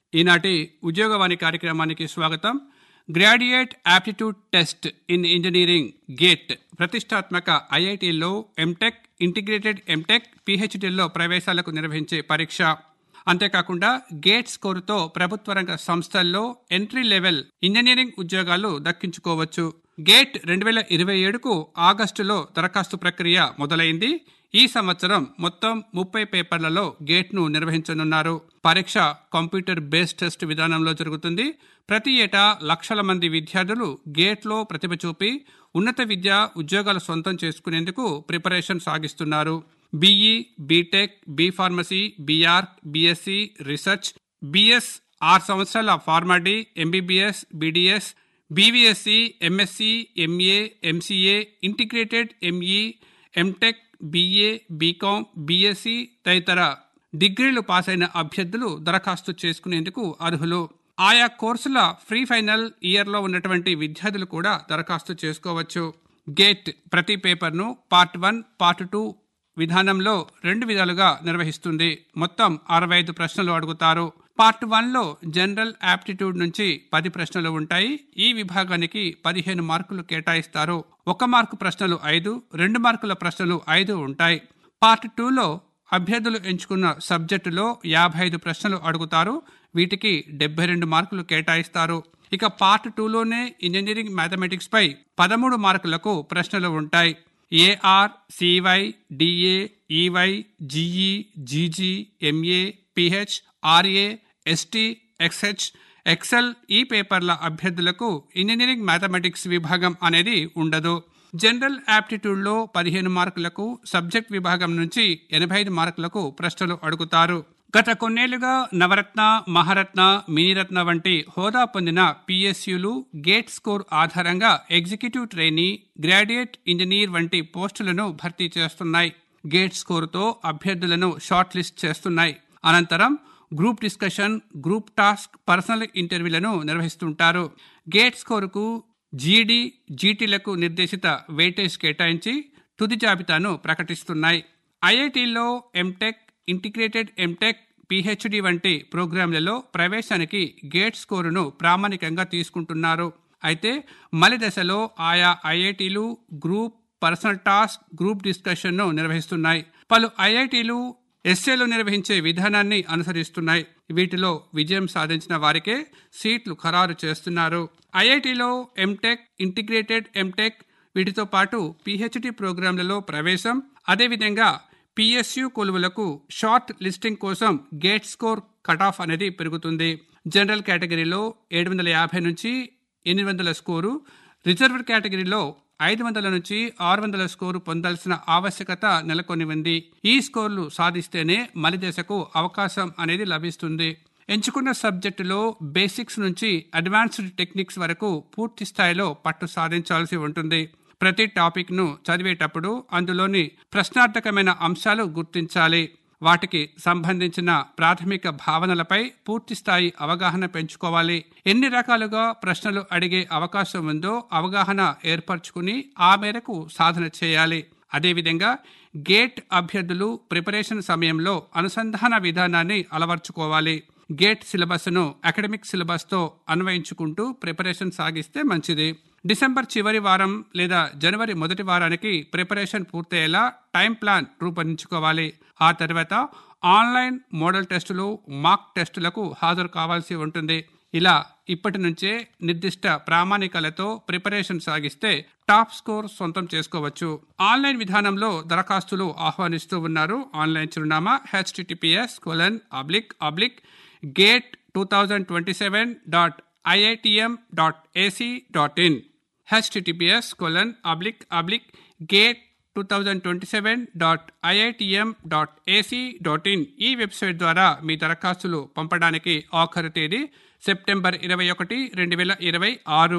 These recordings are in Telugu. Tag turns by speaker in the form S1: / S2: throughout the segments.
S1: ఈనాటి ఉద్యోగవాణి కార్యక్రమానికి స్వాగతం graduate aptitude test in engineering GATE ప్రతిష్టాత్మక ఐఐటీల్లో ఎంటెక్ ఇంటిగ్రేటెడ్ ఎంటెక్ పిహెచ్డిల్లో ప్రవేశాలకు నిర్వహించే పరీక్ష అంతేకాకుండా గేట్ స్కోరుతో ప్రభుత్వ రంగ సంస్థల్లో ఎంట్రీ లెవెల్ ఇంజనీరింగ్ ఉద్యోగాలు దక్కించుకోవచ్చు గేట్ రెండు వేల ఇరవై ఏడుకు ఆగస్టులో దరఖాస్తు ప్రక్రియ మొదలైంది ఈ సంవత్సరం మొత్తం ముప్పై పేపర్లలో గేట్ను నిర్వహించనున్నారు పరీక్ష కంప్యూటర్ బేస్డ్ టెస్ట్ విధానంలో జరుగుతుంది ప్రతి ఏటా లక్షల మంది విద్యార్థులు గేట్లో ప్రతిభ చూపి ఉన్నత విద్య ఉద్యోగాలు సొంతం చేసుకునేందుకు ప్రిపరేషన్ సాగిస్తున్నారు BE BTech B pharmacy BR BSc research BS ఆరు సంవత్సరాల PharmD MBBS BDS BVSc MSc MA MCA integrated ME MTech BA BCom BSc తదితర డిగ్రీలు పాస్ అయిన అభ్యర్థులు దరఖాస్తు చేసుకునేందుకు అర్హులు ఆయా కోర్సుల ఫ్రీ ఫైనల్ ఇయర్లో ఉన్నటువంటి విద్యార్థులు కూడా దరఖాస్తు చేసుకోవచ్చు గేట్ ప్రతి పేపర్ను పార్ట్ వన్ పార్ట్ టూ విధానంలో రెండు విధాలుగా నిర్వహిస్తుంది మొత్తం అరవై ఐదు ప్రశ్నలు అడుగుతారు పార్ట్ వన్లో జనరల్ యాప్టిట్యూడ్ నుంచి పది ప్రశ్నలు ఉంటాయి ఈ విభాగానికి పదిహేను మార్కులు కేటాయిస్తారు ఒక మార్కు ప్రశ్నలు ఐదు రెండు మార్కుల ప్రశ్నలు ఐదు ఉంటాయి పార్ట్ టూలో అభ్యర్థులు ఎంచుకున్న సబ్జెక్టులో యాభై ఐదు ప్రశ్నలు అడుగుతారు వీటికి డెబ్బై రెండు మార్కులు కేటాయిస్తారు ఇక పార్ట్ టూలోనే ఇంజనీరింగ్ మ్యాథమెటిక్స్ పై పదమూడు మార్కులకు ప్రశ్నలు ఉంటాయి AR CY DA EY GE GG MA PH RA ST XH XL ఈ పేపర్ల అభ్యర్థులకు ఇంజనీరింగ్ మ్యాథమెటిక్స్ విభాగం అనేది ఉండదు జనరల్ యాప్టిట్యూడ్లో పదిహేను మార్కులకు సబ్జెక్ట్ విభాగం నుంచి ఎనభై ఐదు మార్కులకు ప్రశ్నలు అడుగుతారు గత కొన్నేళ్లుగా నవరత్న మహారత్న మినీరత్న వంటి హోదా పొందిన పిఎస్యులు గేట్ స్కోర్ ఆధారంగా ఎగ్జిక్యూటివ్ ట్రైనీ గ్రాడ్యుయేట్ ఇంజనీర్ వంటి పోస్టులను భర్తీ చేస్తున్నాయి గేట్ స్కోరుతో అభ్యర్థులను షార్ట్ లిస్ట్ చేస్తున్నాయి అనంతరం group discussion group task personal ఇంటర్వ్యూలను నిర్వహిస్తుంటారు గేట్ స్కోరుకు జీడీ జీటీలకు నిర్దేశిత వెయిటేజ్ కేటాయించి తుది జాబితాను ప్రకటిస్తున్నాయి ఐఐటీల్లో ఎంటెక్ ఇంటిగ్రేటెడ్ ఎంటెక్ పిహెచ్డి వంటి ప్రోగ్రాంలలో ప్రవేశానికి గేట్ స్కోరును ప్రామాణికంగా తీసుకుంటున్నారు అయితే మలి దశలో ఆయా ఐఐటీలు గ్రూప్ పర్సనల్ టాస్క్ గ్రూప్ డిస్కషన్ను నిర్వహిస్తున్నాయి పలు ఐఐటీలు ఎస్ఏలు నిర్వహించే విధానాన్ని అనుసరిస్తున్నాయి వీటిలో విజయం సాధించిన వారికే సీట్లు ఖరారు చేస్తున్నారు ఐఐటిలో ఎంటెక్ ఇంటిగ్రేటెడ్ ఎంటెక్ వీటితో పాటు పిహెచ్డి ప్రోగ్రాంలలో ప్రవేశం అదేవిధంగా పిఎస్యు కొలువులకు షార్ట్ లిస్టింగ్ కోసం గేట్ స్కోర్ కట్ ఆఫ్ అనేది పెరుగుతుంది జనరల్ కేటగిరీలో ఏడు వందల యాభై నుంచి ఎనిమిది వందల స్కోరు రిజర్వ్డ్ కేటగిరీలో ఐదు వందల నుంచి ఆరు వందల స్కోరు పొందాల్సిన ఆవశ్యకత నెలకొని ఉంది ఈ స్కోర్లు సాధిస్తేనే మలి దశకు అవకాశం అనేది లభిస్తుంది ఎంచుకున్న సబ్జెక్టులో బేసిక్స్ నుంచి అడ్వాన్స్డ్ టెక్నిక్స్ వరకు పూర్తి స్థాయిలో పట్టు సాధించాల్సి ఉంటుంది ప్రతి టాపిక్ను చదివేటప్పుడు అందులోని ప్రశ్నార్థకమైన అంశాలు గుర్తించాలి వాటికి సంబంధించిన ప్రాథమిక భావనలపై పూర్తి స్థాయి అవగాహన పెంచుకోవాలి ఎన్ని రకాలుగా ప్రశ్నలు అడిగే అవకాశం ఉందో అవగాహన ఏర్పరచుకుని ఆ మేరకు సాధన చేయాలి అదేవిధంగా గేట్ అభ్యర్థులు ప్రిపరేషన్ సమయంలో అనుసంధాన విధానాన్ని అలవర్చుకోవాలి గేట్ సిలబస్ను అకాడమిక్ సిలబస్తో అన్వయించుకుంటూ ప్రిపరేషన్ సాగిస్తే మంచిది డిసెంబర్ చివరి వారం లేదా జనవరి మొదటి వారానికి ప్రిపరేషన్ పూర్తయ్యేలా టైం ప్లాన్ రూపొందించుకోవాలి ఆ తర్వాత ఆన్లైన్ మోడల్ టెస్టులు మాక్ టెస్టులకు హాజరు కావాల్సి ఉంటుంది ఇలా ఇప్పటి నుంచే నిర్దిష్ట ప్రామాణికలతో ప్రిపరేషన్ సాగిస్తే టాప్ స్కోర్ సొంతం చేసుకోవచ్చు ఆన్లైన్ విధానంలో దరఖాస్తులు ఆహ్వానిస్తూ ఉన్నారు ఆన్లైన్ చిరునామా HTTPS colon oblique oblique GATE two thousand twenty seven dot IITM dot AC dot in HTTPS colon oblique oblique GATE two thousand twenty seven dot IITM dot AC dot in ఈ వెబ్సైట్ ద్వారా మీ దరఖాస్తులు పంపడానికి ఆఖరు తేదీ సెప్టెంబర్ ఇరవై ఒకటి రెండు వేల ఇరవై ఆరు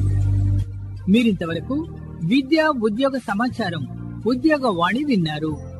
S2: మీరింతవరకు విద్యా ఉద్యోగ సమాచారం ఉద్యోగ వాణి విన్నారు